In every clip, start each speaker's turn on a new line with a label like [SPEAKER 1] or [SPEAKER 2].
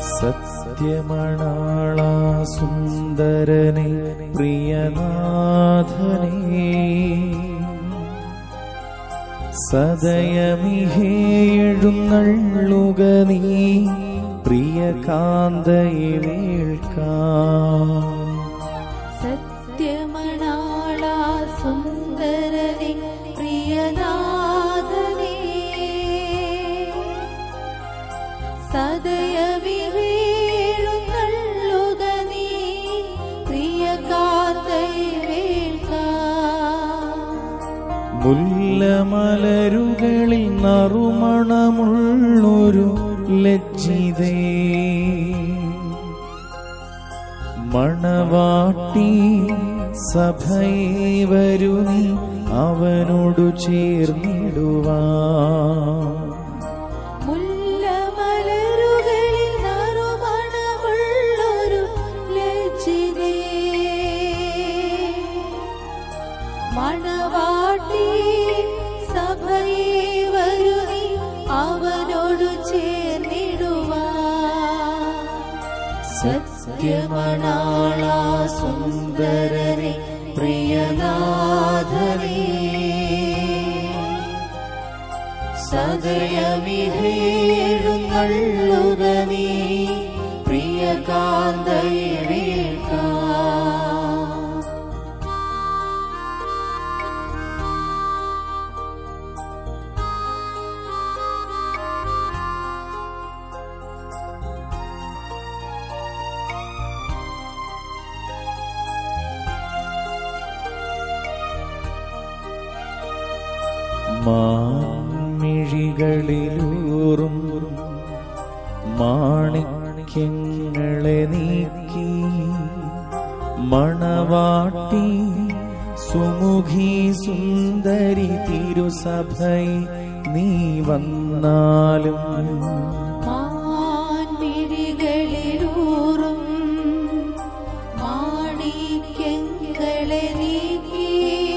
[SPEAKER 1] സത്യമണാള സുന്ദരനെ പ്രിയനാഥനെ സദയമിഹേഴുന്നള്ളുക നീ പ്രിയ കാന്തയെ വേൾക്കാം
[SPEAKER 2] സത്യമണാള സുന്ദരനെ പ്രിയനാഥനെ സദയവിവേഴുന്നള്ളുക നീ പ്രിയ
[SPEAKER 1] മുല്ലമലരുകളിൽ നറുമണമുള്ളൊരു ലജ്ജിതേ മണവാട്ടി സഭയെ വരു നീ അവനോടു ചേർന്നിടുവാ
[SPEAKER 2] മുല്ലമലരുകളിൽ നറുമണമുള്ളൊരു ലജ്ജിതേ മണവാട്ടി സഭയെ വരുതി അവനോടു ചേർന്നിടുവാ സത്യമണാള സുന്ദരനെ പ്രിയനാഥനേ സദയമിഹേഴുന്നള്ളുക നീ പ്രിയ കാന്തയെ വീഴ്ക്കാം
[SPEAKER 1] മാൺമിഴികളിലൂറും മാണിക്യങ്ങളെ നീക്കി മണവാട്ടി സുമുഖി സുന്ദരി തിരുസഭൈ നീ വന്നാലും
[SPEAKER 2] മാൻമിഴികളിലൂറും മാണിക്യങ്ങളെ നീക്കി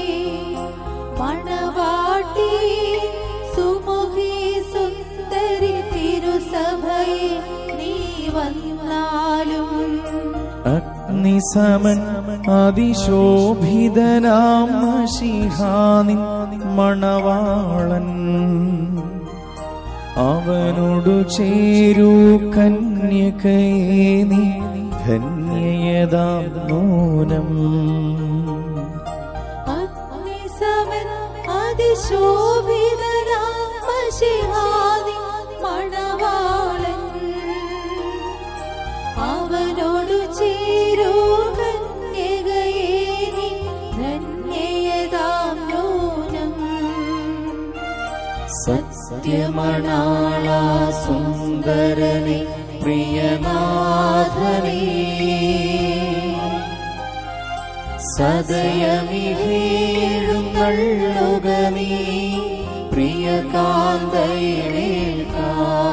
[SPEAKER 2] മണവാട്ടി സുമുഖി സുന്ദരി തിരുസഭയെ നീ വന്നാലും
[SPEAKER 1] അഗ്നിസമൻ അതിശോഭിതനാം മഷിഹാനിൻ മണവാളൻ അവനോടു ചേരൂ കന്യകയെ നീ ധന്യയതാം നൂനം
[SPEAKER 2] അഗ്നിസമൻ അതിശോഭിതനാം മശിഹാനി മണവാളൻ അവനോടു ചേരൂ കന്യകയെ നീ ധന്യയതാം നൂനം സത്യമണാള സുന്ദരനെ പ്രിയനാഥനേ സദയമിഹേഴുന്നള്ളുക നീ പ്രിയ കാന്തയേൽക്കാം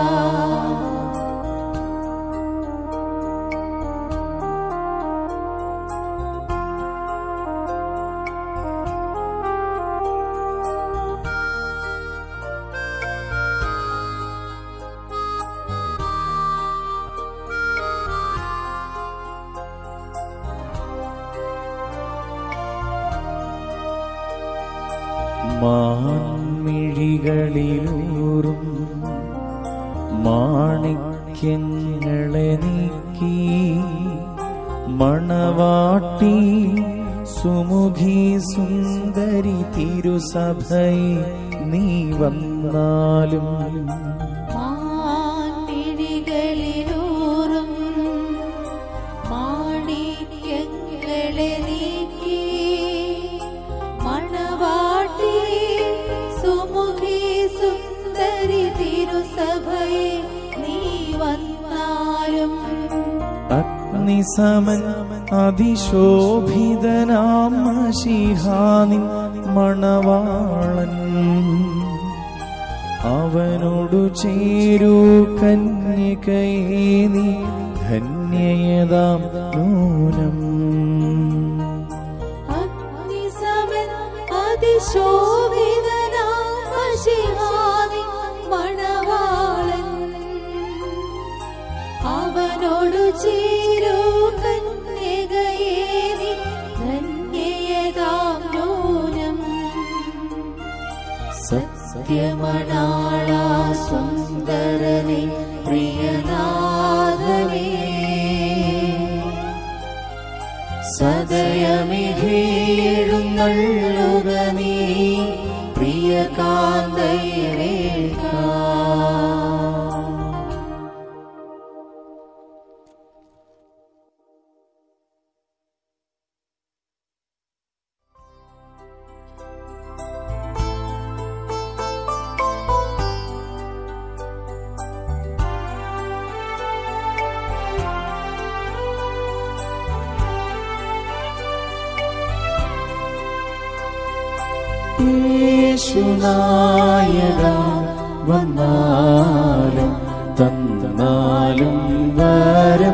[SPEAKER 1] മാൻമിഴികളിലൂറും മാണിക്യങ്ങളെ നീക്കി മണവാട്ടി സുമുഖി സുന്ദരി തിരുസഭൈ നീ വന്നാലും
[SPEAKER 2] മാൻമിഴികളിലൂറും മാണിക്യങ്ങളെ നീക്കി മണവാട്ടി സുമുഖി സുന്ദരി തിരുസഭയെ നീ വന്നാലും
[SPEAKER 1] അഗ്നിസമൻ അതിശോഭിതനാം മഷിഹാനിൻ മണവാളൻ അവനോടു ചേരൂ കന്യകയെ നീ ധന്യയതാം നൂനം
[SPEAKER 2] അഗ്നിസമൻ അതിശോഭിതനാം മശിഹാനി മണവാളൻ അവൻ അവനോടു ചേരൂ കന്യകയേ നീ ധന്യയതാം നൂനം സത്യമണാള സുന്ദരനെ പ്രിയനാഥനേ സദയമിഹേഴുന്നള്ളുക നീ പ്രിയ കാന്തയേൽക്ക
[SPEAKER 1] യേശുനായക വന്നാലും തന്നാലും വരം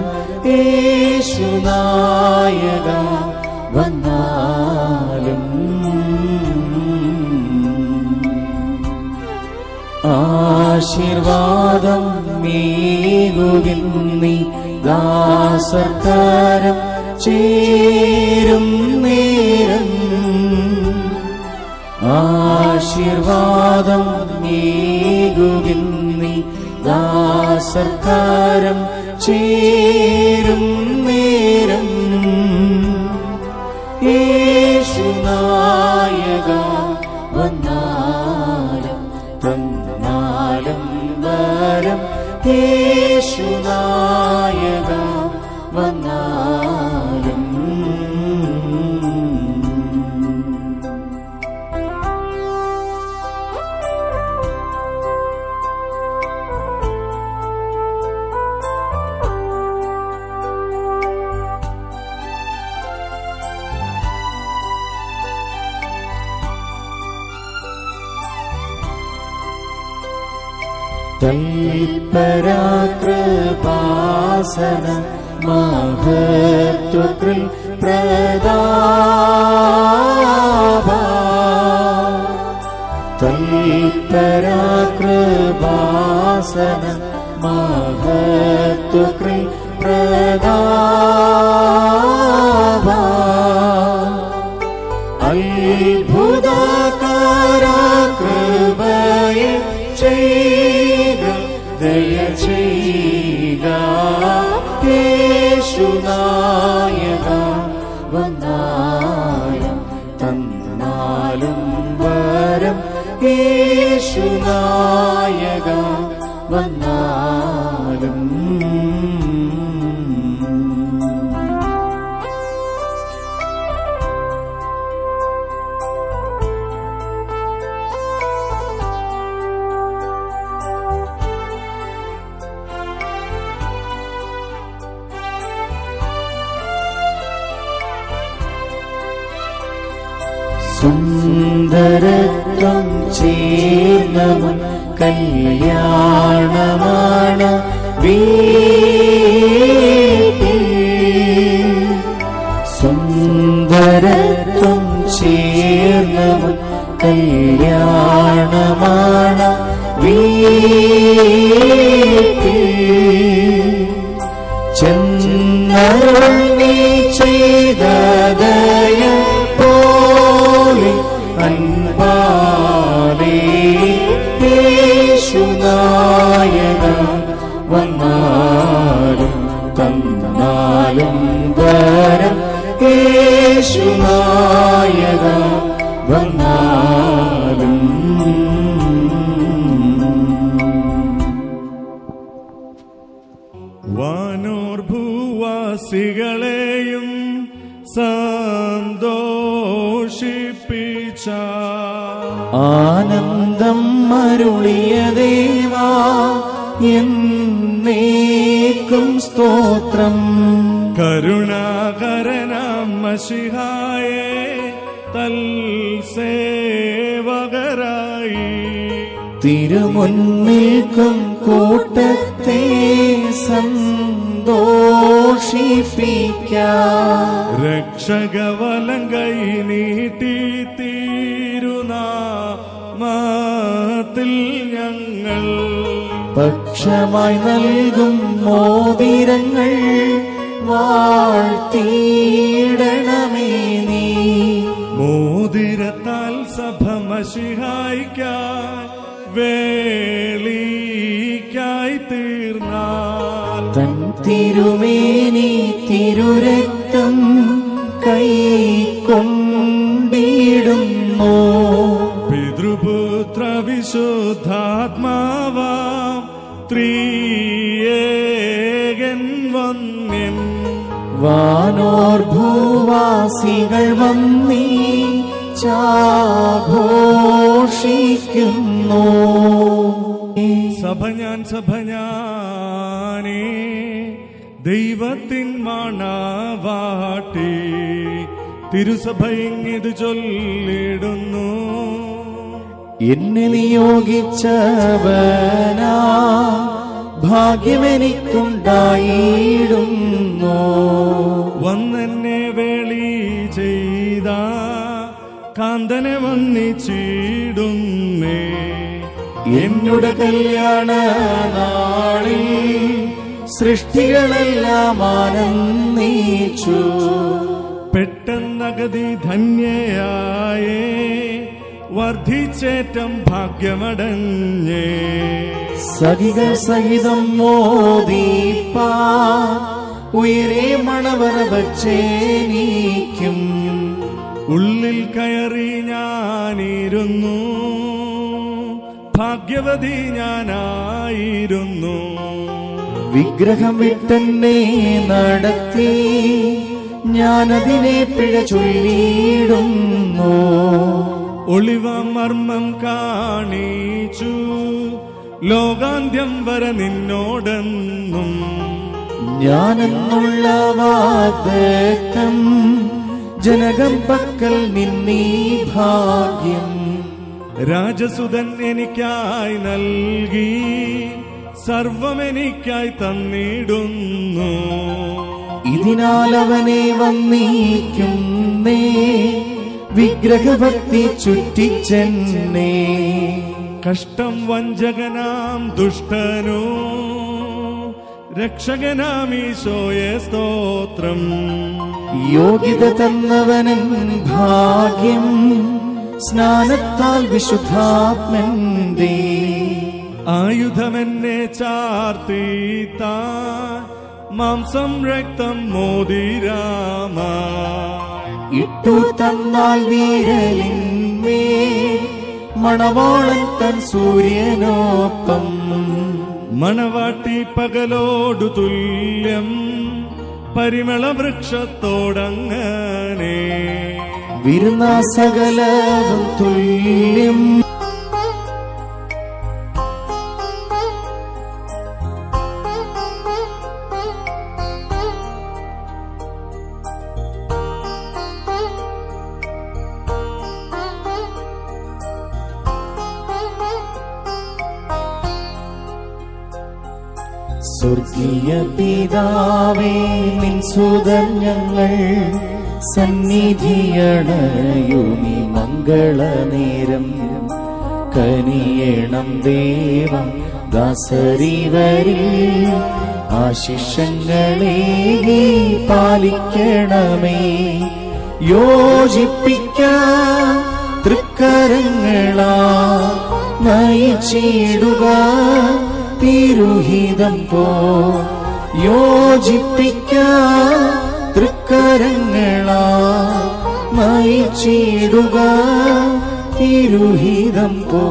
[SPEAKER 1] യേശുനായക വന്നാലും ആശീർവാദം മേകുകിന്നി ദാസർക്കാരം ചേരും നേരം ആശീർവാദം മേകുകിന്നി ദാസർക്കാരം ചേരും നേരം യേശുനായക വന്നാലും തന്നാലും വരം യേശുനായക വന്നാലും തൽപരാകൃപാസന മഹത്വകൃൽ പ്രദാഭ തൽപരാകൃപാസന മഹത്വകൃൽ പ്രദാഭ അത്ഭുതകാരാകൃപയെ ചെയ്യുക ദയ ചെയ്യുക യേശുനായക വന്നാലും തന്നാലും വരം യേശുനായക വന്നാലും സുന്ദരത്വം ചേർന്നവൻ കല്യാണമാണ് വീട്ടിൽ സുന്ദരത്വം ചേർന്നവൻ കല്യാണമാണ് വീട്ടിൽ ചെന്നരുൾ നീ ചെയ്തതയ പോലെ അൻപാലേ യേശുനായക വന്നാലും തന്നാലും വരം യേശുനായക വന്നാലും
[SPEAKER 3] വാനോർ ഭൂവാസികളെയും സന്തോഷിപ്പിച്ച
[SPEAKER 1] ആനന്ദം മരുളിയ ദേവാ എന്നേക്കും സ്തോത്രം
[SPEAKER 3] കരുണാകരനാം മഷിഹായെ തൽ സേവകരായി
[SPEAKER 1] തിരുമുന്നിൽക്കും കൂട്ടത്തെ സന്തോഷിപ്പിക്കാം
[SPEAKER 3] രക്ഷകവലം കൈ നീട്ടി തീരുനാമത്തിൽ ഞങ്ങൾ
[SPEAKER 1] പക്ഷ വർഷമായി നൽകും മോതിരങ്ങൾ വാഴ്ത്തിയിടണമേ നീ
[SPEAKER 3] മോതിരത്താൽ സഭ മഷിഹായിക്കായി വേളിക്കായി തീർന്നാൽ
[SPEAKER 1] തൻ തിരുമേനി തിരുരക്തം കൈക്കൊണ്ടിടുന്നു
[SPEAKER 3] പിതൃപുത്ര വിശുദ്ധാത്മാവാം ത്രിയേകൻ വന്യൻ
[SPEAKER 1] വാനോർ ഭൂവാസികൾ വന്നീ ചാഘോഷിക്കുന്നു
[SPEAKER 3] സഭ ഞാൻ സഭ ഞാനേ ദൈവത്തിൻ മണവാട്ടി തിരുസഭ ഇങ്ങിത് ചൊല്ലിടുന്നു
[SPEAKER 1] എന്നെ നിയോഗിച്ചവനാ ഭാഗ്യമെനിക്കുണ്ടായിടുന്നു
[SPEAKER 3] വന്നെന്നെ വേളി ചെയ്ത കാന്തനെ വന്നിച്ചിടുന്നേ
[SPEAKER 1] എന്നുടെ കല്യാണ നാളിൽ സൃഷ്ടികളെല്ലാം ആനന്ദിച്ചു
[SPEAKER 3] പെട്ടെന്നഗതി ധന്യയായേ വർദ്ധിച്ചേറ്റം ഭാഗ്യമടഞ്ഞേ
[SPEAKER 1] സഖികൾ സഹിതം മോദീപ്പാ ഉയരെ മണവറ വച്ചേനീക്കും
[SPEAKER 3] ഉള്ളിൽ കയറി ഞാനിരുന്നു ഭാഗ്യവതി ഞാനായിരുന്നു
[SPEAKER 1] വിഗ്രഹം വിട്ടെന്നെ നടത്തി ഞാനതിനെ പിഴ ചൊല്ലിയിടുന്നു
[SPEAKER 3] ഒളിവ മർമ്മം കാണിച്ചു ലോകാന്ത്യം വരെ നിന്നോടെന്നും
[SPEAKER 1] ഞാനെന്നുള്ള വാദത്തം ജനകം പക്കൽ നിന്നീ ഭാഗ്യം
[SPEAKER 3] രാജസുതൻ എനിക്കായി നൽകി സർവം എനിക്കായി തന്നിടുന്നു
[SPEAKER 1] ഇതിനാൽ അവനെ വന്നീക്കുന്നേ വിഗ്രഹഭക്തി ചുറ്റിച്ചെന്നേ
[SPEAKER 3] കഷ്ടം വഞ്ചകനാം ദുഷ്ടനോ രക്ഷകനാമീശോയെ സ്തോത്രം
[SPEAKER 1] യോഗ്യത തന്നവനൻ ഭാഗ്യം സ്നാനത്താൽ വിശുദ്ധാത്മന്റെ
[SPEAKER 3] ആയുധമെന്നെ ചാർത്തീത്ത മാംസം രക്തം മോതിരാമ
[SPEAKER 1] ഇട്ടു തന്നാൽ വീരലിന്മേ മണവാളൻ തൻ സൂര്യനോപ്പം
[SPEAKER 3] മണവാട്ടി പകലോടു തുല്യം പരിമള വൃക്ഷത്തോടങ്ങനെ
[SPEAKER 1] വിരുന്ന സകലവും തുല്യം സ്വർഗീയ പിതാവേ നിൻ സുതൻ ഞങ്ങൾ സന്നിധിയണയുമി മംഗളനേരം കനിയണം ദേവം ദാസരിവരിൽ ആശിഷങ്ങളേകി പാലിക്കണമേ യോജിപ്പിക്കാൻ തൃക്കരങ്ങളാ നയിച്ചിടുക തിരുഹിതം പോ യോജിപ്പിക്കാൻ തൃക്കരങ്ങളാ നയിച്ചിടുക തിരുഹിതം പോ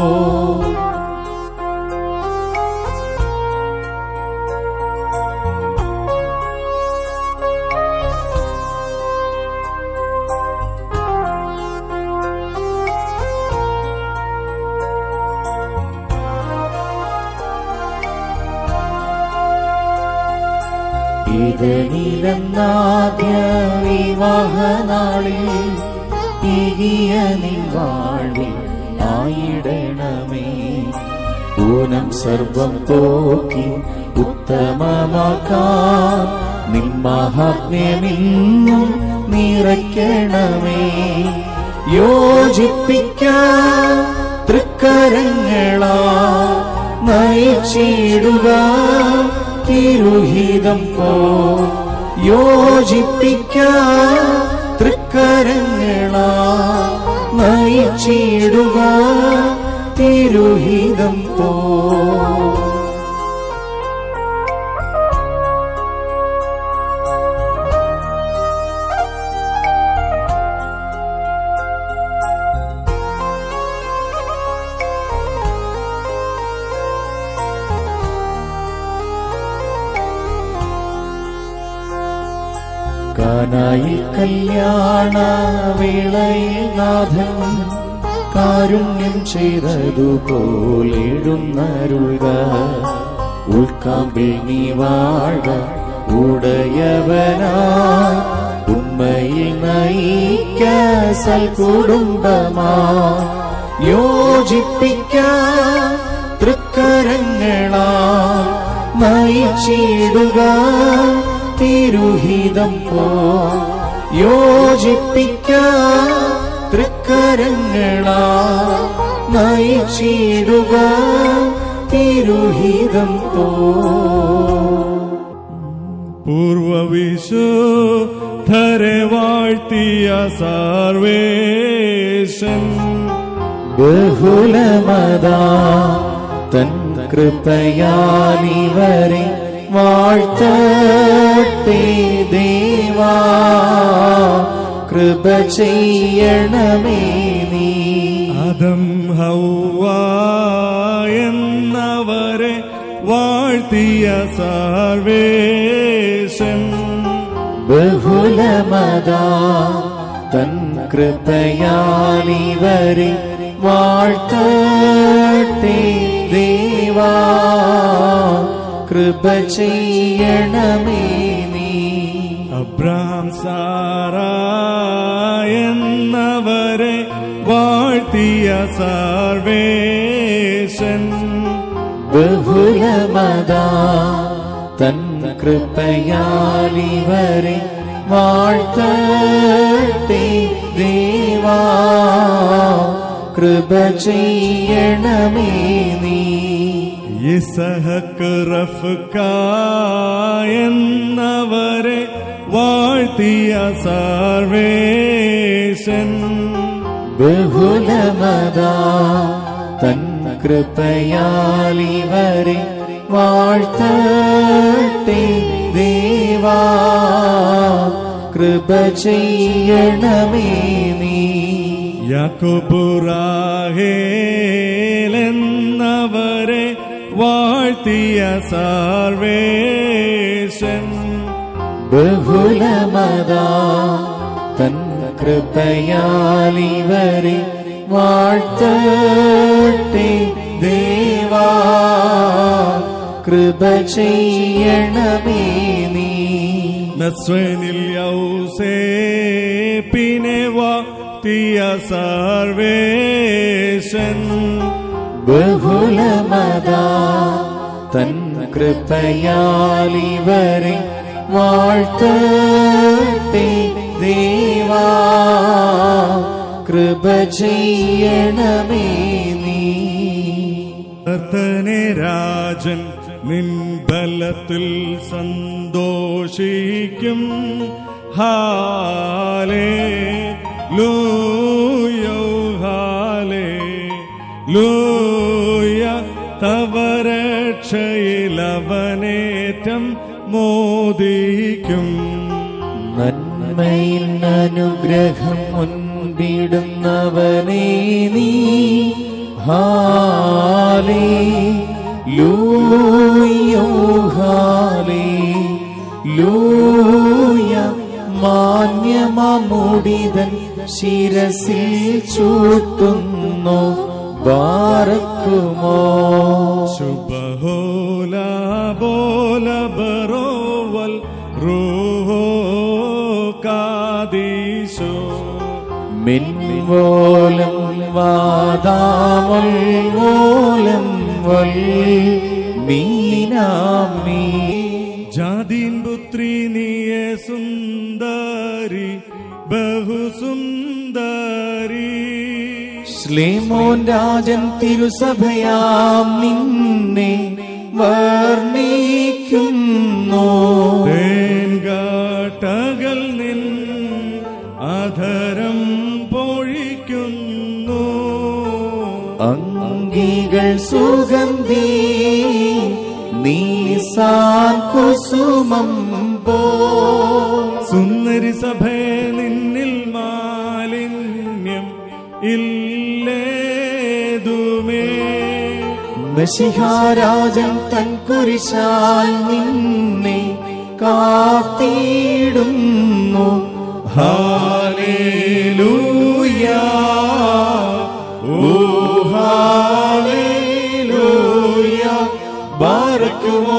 [SPEAKER 1] ഇതനിലെന്നാദ്യ വിവാഹനാളിൽ ഇകിയ നിവാഴിൽ ആയിടണമേ ഊനം സർവം പോക്കി ഉത്തമമാക്കാൻ നിന്മാഹാത്മ്യമിന്നും നിറയ്ക്കണമേ യോജിപ്പിക്കാൻ തൃക്കരങ്ങളാ നയിച്ചിടുക തിരുഹിതം പോ യോജിപ്പിക്ക തൃക്കരങ്ങളാ നയിച്ചിടുക തിരുഹിതം പോ കാനായി കല്യാണ വേളയിൽ നാഥൻ കാരുണ്യം ചെയ്തതുപോലെഴുന്നരുക ഉൾക്കാമ്പിൽ നീ വാഴ ഉടയവനായി ഉണ്മയിൽ നയിക്ക സൽകുടുംബമാ യോജിപ്പിക്ക തൃക്കരങ്ങളാ നയിച്ചിടുക തിരുഹിതം പോ യോജിപ്പിക്ക തൃക്കരങ്ങളാ നയിച്ചിടുക തിരുഹിതം പോ
[SPEAKER 3] പൂർവവിശുദ്ധരെ വാഴ്ത്തിയ സർവേശൻ
[SPEAKER 1] ബഹുലമതാ തൻ കൃപയാലിവരെ വാഴ്ത്തട്ടെ ദേവാ കൃപ ചെയ്യണമേ നീ
[SPEAKER 3] അതം ഹൗവ എന്നവരെ വാഴ്ത്തിയ സർവേശൻ
[SPEAKER 1] ബഹുലമതാ തൻ കൃപയാലിവരെ വാഴ്ത്തട്ടെ ദേവാ കൃപ ചെയ്യണമേ നീ
[SPEAKER 3] അബ്രാം സാറ എന്നവരെ വാഴ്ത്തിയ സർവേശൻ
[SPEAKER 1] ബഹുലമതാ തൻ കൃപയാലിവരെ വാഴ്ത്തട്ടെ ദേവാ കൃപ ചെയ്യണമേ നീ
[SPEAKER 3] ഇസഹക്ക് റഫ്ക എന്നവരെ വാഴ്ത്തിയ സർവേശൻ
[SPEAKER 1] ബഹുലമതാ തൻ കൃപയാലിവരെ വാഴ്ത്തട്ടെ ദേവാ കൃപ ചെയ്യണമേ നീ
[SPEAKER 3] യാക്കോബുറാഹേലെന്നവരെ വാഴ്ത്തിയ സർവേശൻ
[SPEAKER 1] ബഹുലമതാ തൻ കൃപയാലിവരെ വാഴ്ത്തട്ടെ ദേവാ കൃപ ചെയ്യണമേ നീ
[SPEAKER 3] നസ്വനിൽ യൗസേ പിന്നെ വാഴ്ത്തിയ സർവേശൻ
[SPEAKER 1] ബഹുലമതാ തൻ കൃപയാലിവരെ വാഴ്ത്തട്ടെ ദേവാ കൃപ ചെയ്യണമേ നീ
[SPEAKER 3] കർത്തനെ രാജൻ നിൻ ബലത്തിൽ സന്തോഷിക്കും ഹാലേ ലൂയോ ഹാലേ ലൂയ തവരക്ഷയിലവനേറ്റം മോദിക്കും
[SPEAKER 1] നന്മയിൽ അനുഗ്രഹം മുൻപിടുന്നവനേ നീ ഹാലേ ലൂയോ ഹാലേ ലൂയ മാന്യമമുടിതൻ ശിരസിൽ ചൂട്ടുന്നു ബാറക്കുമോ
[SPEAKER 3] ശുഭഹോല ബോല ബറോവൽ റൂഹോ കാദീശോ
[SPEAKER 1] മിൻവോലം വാദാമൽ വോലം വൽ മീനാമീ
[SPEAKER 3] ജാതീൻ പുത്രി നീയ സുന്ദരി ബഹുസുന്ദരി
[SPEAKER 1] ശ്ലേമോൻ രാജൻ തിരുസഭയാം നിന്നെ വർണ്ണിക്കുന്നു
[SPEAKER 3] തേൻകാട്ടകൽ നിൻ അധരം പൊഴിക്കുന്നു
[SPEAKER 1] അങ്കികൾ സുഗന്ധി നീസാൻ കുസുമം പോ
[SPEAKER 3] സുന്ദരി സഭയെ നിന്നിൽ മാലിന്യം ഇല്ലേതുമേ
[SPEAKER 1] മെഷിഹാരാജൻ തൻ കുരിശാൽ നിന്നെ കാത്തിടുന്നു ഹാലേലൂയ ഓ ഹാലേലൂയ ബാരക്കുമോ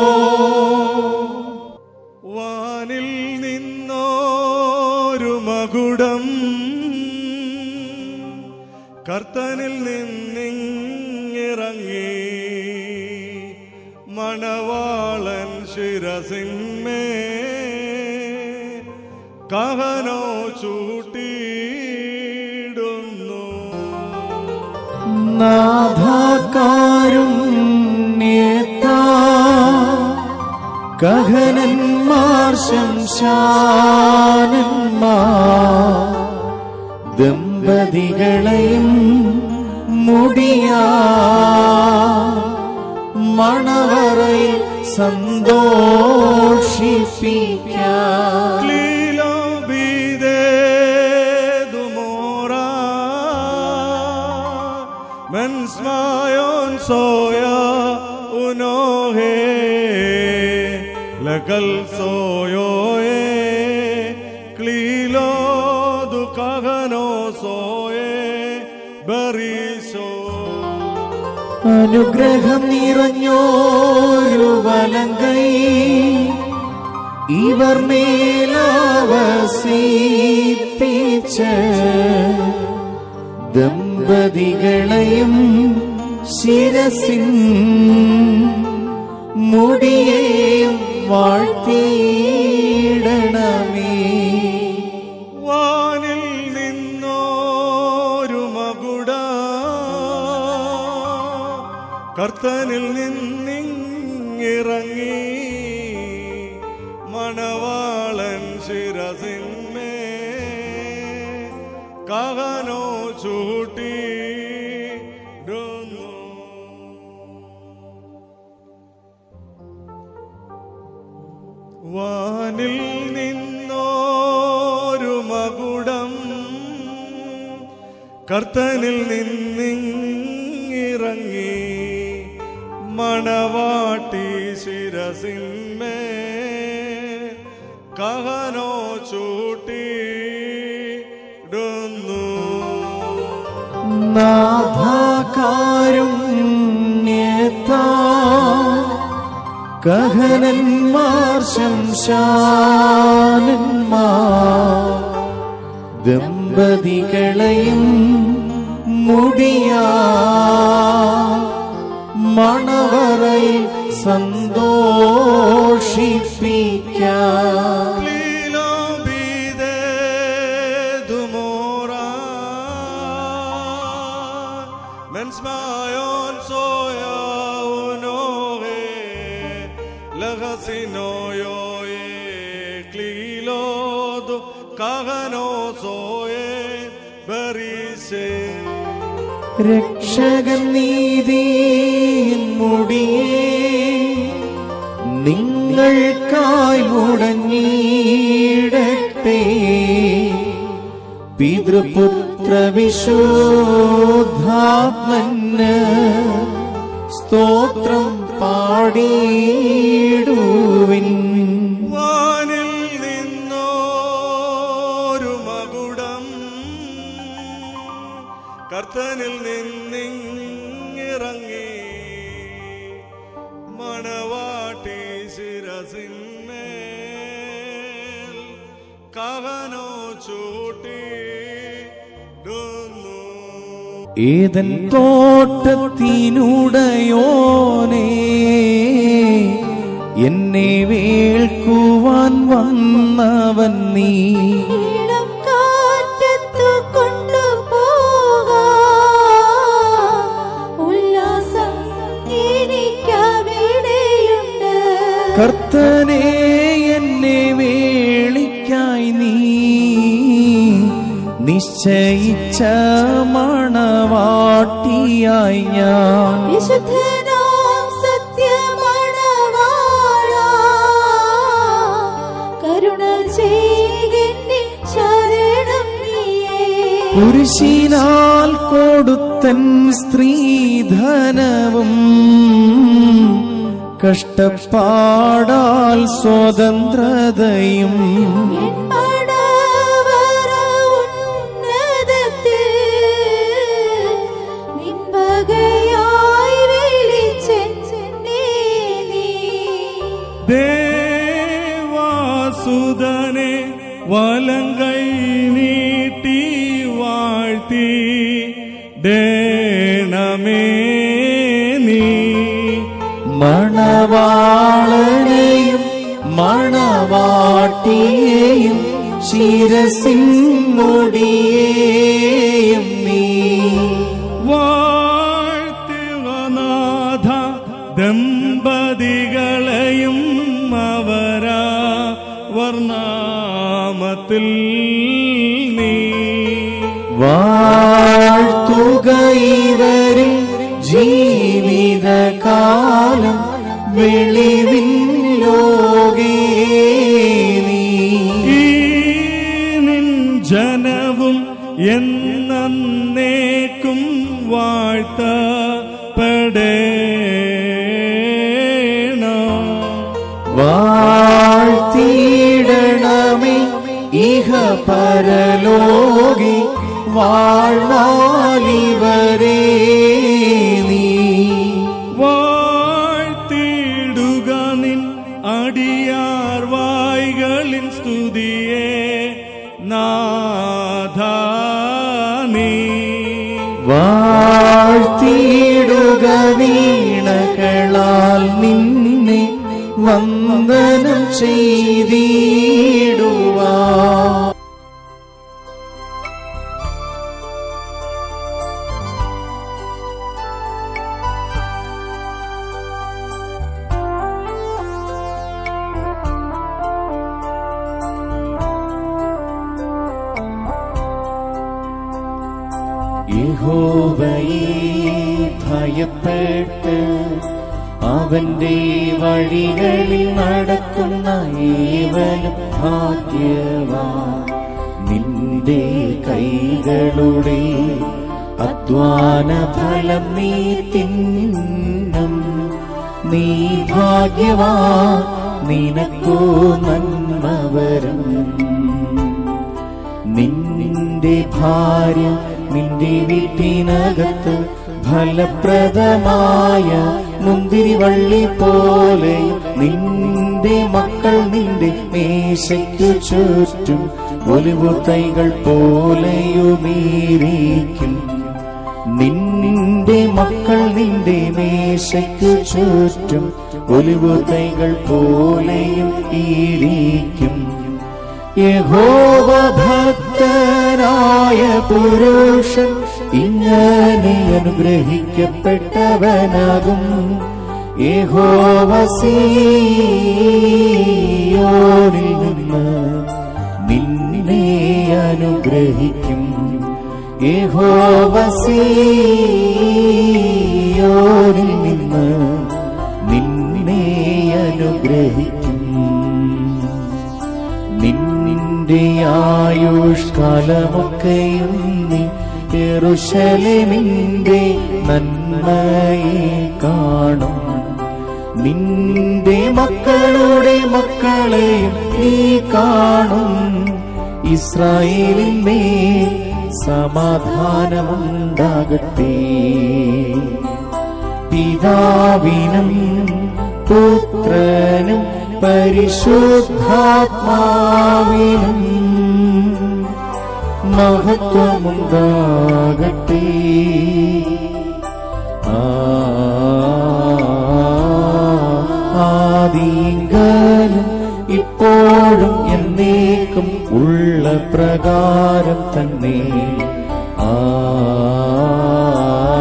[SPEAKER 3] വാനിൽ നിന്നോരു മകുടം കർത്തനിൽ നിന്നിറങ്ങി മണവാളൻ ശിരസിന്മേ കഹനോ ചൂട്ടിയിടുന്നു
[SPEAKER 1] നാഥാകാരുണ്യത്താ കഹനന്മാർ ശംശാനന്മാർ ദമ്പതികളെയും മുടിയാ മണവറയിൽ സന്തോഷിപ്പിക്കാം
[SPEAKER 3] Lilo videdo mora Mens mayon soya unohe Lekal soyo e Klilo du kagano soye Beriso
[SPEAKER 1] അനുഗ്രഹം നിറഞ്ഞോരു വലങ്കൈ ഇവർ മേലാവസിപ്പിച്ച് ദമ്പതികളെയും ശിരസിൻ മുടിയെയും വാഴ്ത്തിയിടണമേ
[SPEAKER 3] വാനിൽ നിന്നോരു മകുട കർത്തനിൽ നിന്നിറങ്ങി മണവാളൻ ശിരസിന്മേ കഹനോ ചൂട്ടി വാനിൽ നിന്നോരു മകുടം കർത്തനിൽ നിന്നിറങ്ങി മണവാട്ടി ശിരസിന്മേ കഹനോ ചൂട്ടിടുന്നു
[SPEAKER 1] നാഥാകാരുണ്യത്താ കഹനന്മാർ ശംശാനന്മാർ ദമ്പതികളെയും മുടിയാ മണവറയിൽ സന്തോഷിപ്പിക്കാം
[SPEAKER 3] Lilo videdo mora Mens mayon soya unohe Lagasino yo e klilo do kagano soye berise
[SPEAKER 1] രക്ഷകൻ നീതിയിൻ മുടിയേ നിങ്ങൾക്കായി മുടങ്ങിയിടട്ടെ പിതൃപുത്ര വിശുദ്ധാത്മന് സ്തോത്രം പാടിയിടുവിൻ
[SPEAKER 3] വാനിൽ നിന്നോരു മകുടം കർത്തനിൽ നിന്നിറങ്ങി മണവാട്ടി ശിരസിന്മേൽ കവനോ ചൂട്ടിടുന്നു
[SPEAKER 1] ഏതൻ തോട്ടത്തിനുടയോനേ എന്നെ വേൾക്കുവാൻ വന്നവൻ നീ
[SPEAKER 2] ഇളം കാറ്റത്തു കൊണ്ടുപോകാം
[SPEAKER 1] കർത്തനെ എന്നെ വേളിക്കായി നീ നിശ്ചയിച്ച മണവാട്ടിയായി ഞാൻ
[SPEAKER 2] വിശുദ്ധനാം സത്യമണവാളാ, കരുണ ചെയ്കെന്നെ ശരണം നീയേ.
[SPEAKER 1] കുരിശിനാൽ കൊടുത്തൻ സ്ത്രീധനവും കഷ്ടപ്പാടാൽ സ്വതന്ത്രതയും
[SPEAKER 2] എൻ മണവറ ഉന്നതത്തിൽ നിൻ വകയായി വിളിച്ചെന്നെ നീ.
[SPEAKER 3] ദേവാസുതനെ വലങ്കൈ നീട്ടി വാഴ്ത്തി ഡേണമേ നീ
[SPEAKER 1] മണവാളനെയും മണവാട്ടിയെയും ശിരസിൻ മുടിയേയും നീ
[SPEAKER 3] വാഴ്ത്തിവനാഥ ദമ്പതികളെയും അവരാ വർണ്ണാമത്തിൽ നീ
[SPEAKER 1] വാഴ്ത്തുക ഇവരിൽ ജീവിതകാലം വെളിവിൻ ലോകേ നീ
[SPEAKER 3] ഈ നിൻ ജനവും എന്നേക്കും വാഴ്ത്തപ്പെടേണം
[SPEAKER 1] വാഴ്ത്തിയിടണമേ ഇഹ പരലോകി വാഴ്വാലിവരേ നീ
[SPEAKER 3] വാഴ്ത്തിടുക നിൻ അടിയാർ വായ്കളിൻ സ്തുതിയെ നാഥ നീ
[SPEAKER 1] വാഴ്ത്തിയിടുക വീണകളാൽ നിന്നെ വന്ദനം ചെയ്തിടുവാ യഹോവയെ ഭയപ്പെട്ട് അവന്റെ വഴികളിൽ നടക്കുന്ന ഏവനും ഭാഗ്യവാ നിന്റെ കൈകളുടെ അധ്വാന ഫലം നീ തിന്നും നീ ഭാഗ്യവാ നിനക്കോ നന്മ വരും നിന്റെ ഭാര്യ നിന്റെ വീട്ടിനകത്ത് ഫലപ്രദമായ മുന്തിരിവള്ളി പോലെ നിന്റെ മക്കൾ നിന്റെ മേശയ്ക്കു ചുറ്റും ഒലിവു തൈകൾ പോലെയുമീരിക്കും നിന്റെ മക്കൾ നിന്റെ മേശയ്ക്കു ചുറ്റും ഒലിവു തൈകൾ പോലെയും ഇരിക്കും യഹോവ ഭക്തനായ പുരുഷൻ ഇങ്ങനെ അനുഗ്രഹിക്കപ്പെട്ടവനാകും യഹോവ സീയോനിൽ നിന്ന് നിന്നെ അനുഗ്രഹിക്കും യഹോവ സീയോനിൽ നിന്ന് നിന്നെ അനുഗ്രഹിക്കും നിന്റെ ആയുഷ്കാലമൊക്കെയും നീ യെരൂശലേമിന്റെ നന്മയെ കാണും നിന്റെ മക്കളുടെ മക്കളെയും നീ കാണും ഇസ്രായേലിന്മേ സമാധാനമുണ്ടാകട്ടെ പിതാവിനും പുത്രനും പരിശുദ്ധാത്മാവിനും മഹത്വമുണ്ടാകട്ടെ ആ ആദിങ്കലും ഇപ്പോഴും എന്നേക്കും ഉള്ള പ്രകാരം തന്നെ ആ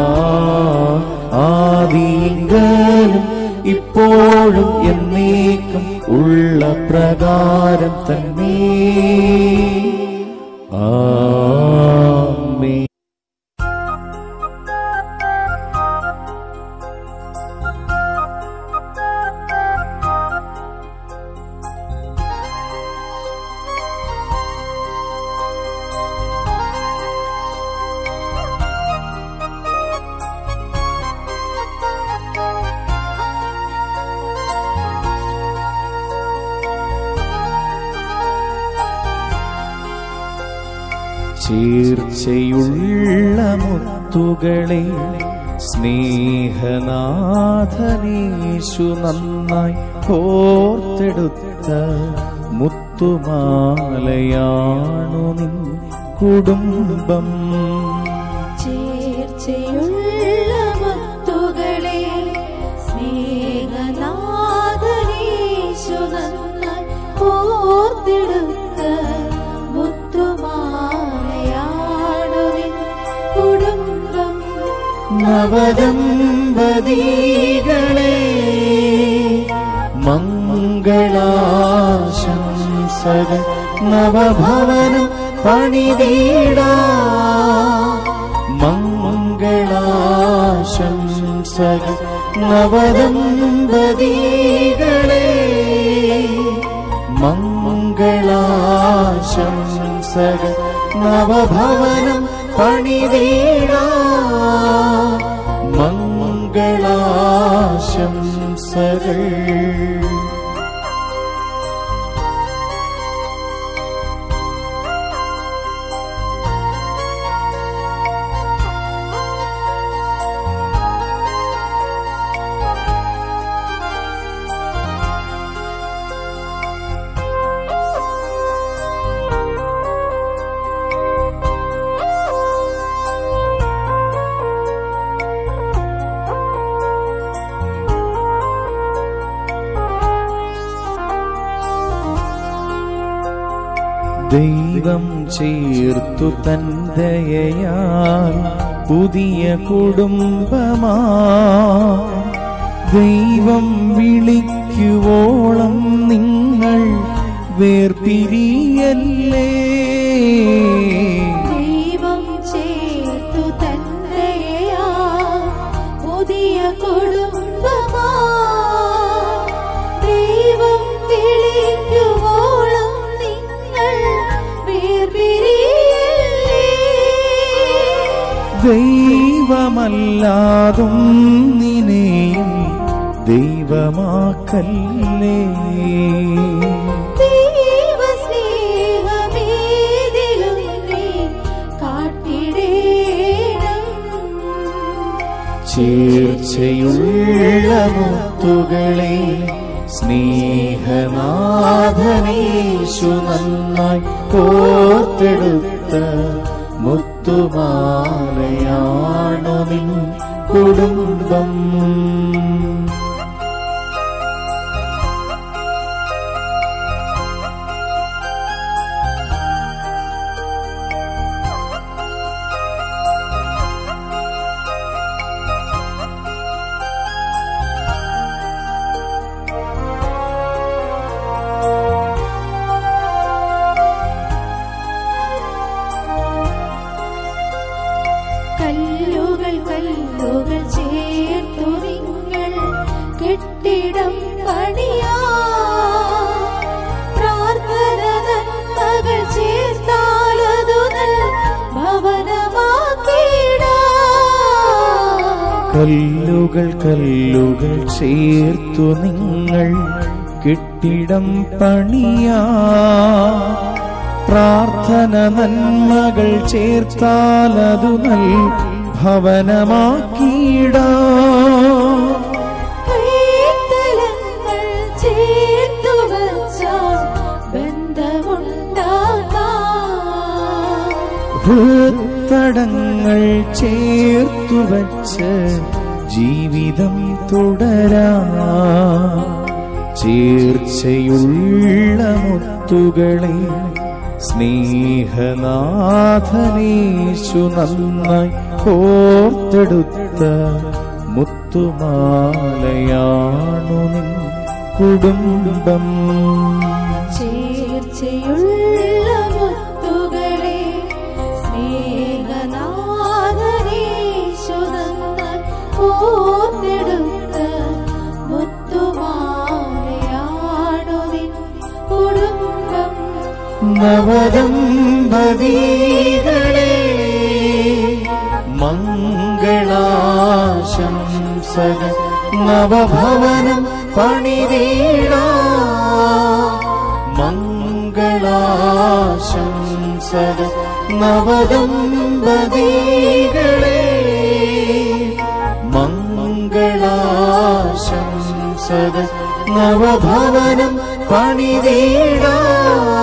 [SPEAKER 1] ആദിങ്കലും ഇപ്പോഴും എന്നേക്കും ഉള്ള പ്രകാരം തന്നെ ആമേൻ ചേർച്ചയുള്ള മുത്തുകളെ സ്നേഹനാഥനേശു നന്നായി കോർത്തെടുത്ത മുത്തുമാലയാണു നിൻ കുടുംബം
[SPEAKER 2] ചേർച്ചയുള്ള മുത്തുകളെ സ്നേഹനാഥനീശു നന്നായി കോർത്തെടുത്ത മുത്തുമാലയാണു നിൻ കുടുംബം
[SPEAKER 1] നവദമ്പതികളെ മംഗളാശംസകൾ നവഭവനം പണിതീടാ മംഗളാശംസകൾ നവദമ്പതികളെ മംഗളാശംസകൾ നവഭവനം പണിതീടാ മംഗളാശംസകൾ ദൈവം ചേർത്തു തന്തയാൽ പുതിയ കുടുംബമാ ദൈവം വിളിക്കുവോളം നിങ്ങൾ വേർപിരിയല്ലേ
[SPEAKER 2] ദൈവം ചേർത്തു തന്നെയാ പുതിയ കുടുംബമാ ദൈവം വിളിക്കുവോളം നിങ്ങൾ വേർപിരിയല്ലേ
[SPEAKER 1] ദൈവമല്ലാതും നിനെയും ദൈവമാക്കല്ലേ
[SPEAKER 2] ദൈവസ്നേഹമേതിലും നീ കാട്ടിടേണം
[SPEAKER 1] ചേർച്ചയുള്ള മുത്തുകളെ സ്നേഹനാഥനേശു നന്നായി കോർത്തെടുത്ത മുത്തുമാലയാണു നിൻ കുടുംബം
[SPEAKER 2] കല്ലുകൾ കല്ലുകൾ ചേർത്തു നിങ്ങൾ കെട്ടിടം പണിയാ പ്രാർത്ഥന നന്മകൾ ചേർത്താലതു നൽ ഭവനമാക്കിടാ
[SPEAKER 1] കല്ലുകൾ കല്ലുകൾ ചേർത്തു നിങ്ങൾ കെട്ടിടം പണിയാ പ്രാർത്ഥന നന്മകൾ ചേർത്താലതു നൽ ഭവനമാക്കിയിടാ
[SPEAKER 2] കൈത്തലങ്ങൾ ചേർത്തു വച്ചാൽ ബന്ധമുണ്ടാകാം
[SPEAKER 1] ഹൃത്തടങ്ങൾ ചേർത്തു വച്ച് ജീവിതം തുടരാ ചേർച്ചയുള്ള മുത്തുകളെ സ്നേഹനാഥനേശു നന്നായി കോർത്തെടുത്ത മുത്തുമാലയാണു നിൻ കുടുംബം
[SPEAKER 2] ചേർച്ചയുള്ള മുത്തുകളെ സ്നേഹനാഥനീശുനന്ദൻ കോർത്തെടുത്ത മുത്തുമാലയാണു നിൻ കുടുംബം
[SPEAKER 1] നവദമ്പതികളെ മംഗളാശംസകൾ നവഭവനം പണിതീടാ മംഗളാശംസകൾ നവദമ്പതികളെ മംഗളാശംസകൾ നവഭവനം പണിതീടാ